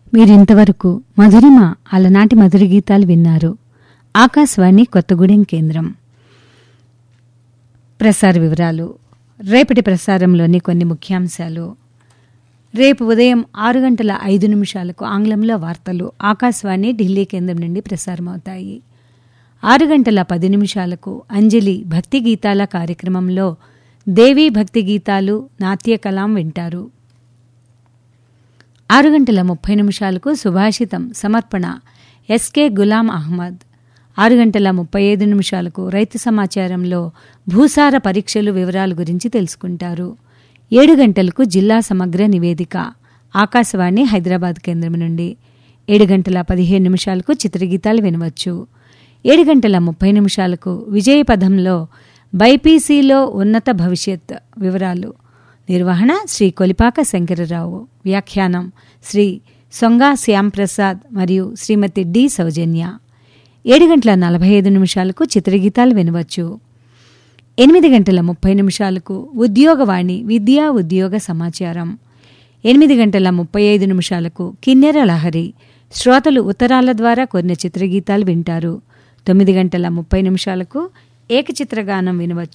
మీరింతవరకు మధురిమ అలనాటి మధుర గీతాలు విన్నారు ఆకాశవాణి కొత్తగూడెం కేంద్రం ప్రసార వివరాలు రేపటి ప్రసారంలోని కొన్ని ముఖ్యాంశాలు రేపు ఉదయం ఆరు గంటల ఐదు నిమిషాలకు ఆంగ్లంలో వార్తలు ఆకాశవాణి ఢిల్లీ కేంద్రం నుండి ప్రసారమవుతాయి ఆరు గంటల పది నిమిషాలకు అంజలి భక్తి గీతాల కార్యక్రమంలో దేవీ భక్తి గీతాలు నాట్య కలాం వింటారు ఆరు గంటల ముప్పై నిమిషాలకు సుభాషితం సమర్పణ ఎస్కే గులాం అహ్మద్ ఆరు గంటల ముప్పై ఐదు నిమిషాలకు రైతు సమాచారంలో భూసార పరీక్షలు వివరాల గురించి తెలుసుకుంటారు ఏడు గంటలకు జిల్లా సమగ్ర నివేదిక ఆకాశవాణి హైదరాబాద్ కేంద్రం నుండి ఏడు గంటల పదిహేను నిమిషాలకు చిత్రగీతాలు వినవచ్చు ఏడు గంటల ముప్పై నిమిషాలకు విజయపథంలో బైపీసీలో ఉన్నత భవిష్యత్ వివరాలు నిర్వహణ శ్రీ కొలిపాక శంకరరావు వ్యాఖ్యానం శ్రీ సొంగా శ్యాంప్రసాద్ మరియు శ్రీమతి డి సౌజన్య ఏడు గంటల నలభై ఐదు నిమిషాలకు చిత్రగీతాలు వినవచ్చు ఎనిమిది గంటల ముప్పై నిమిషాలకు ఉద్యోగవాణి విద్యా ఉద్యోగ సమాచారం ఎనిమిది గంటల ముప్పై ఐదు నిమిషాలకు కిన్నెర లహరి శ్రోతలు ఉత్తరాల ద్వారా కొన్ని చిత్రగీతాలు వింటారు తొమ్మిది గంటల ముప్పై నిమిషాలకు ఏకచిత్రగానం వినవచ్చు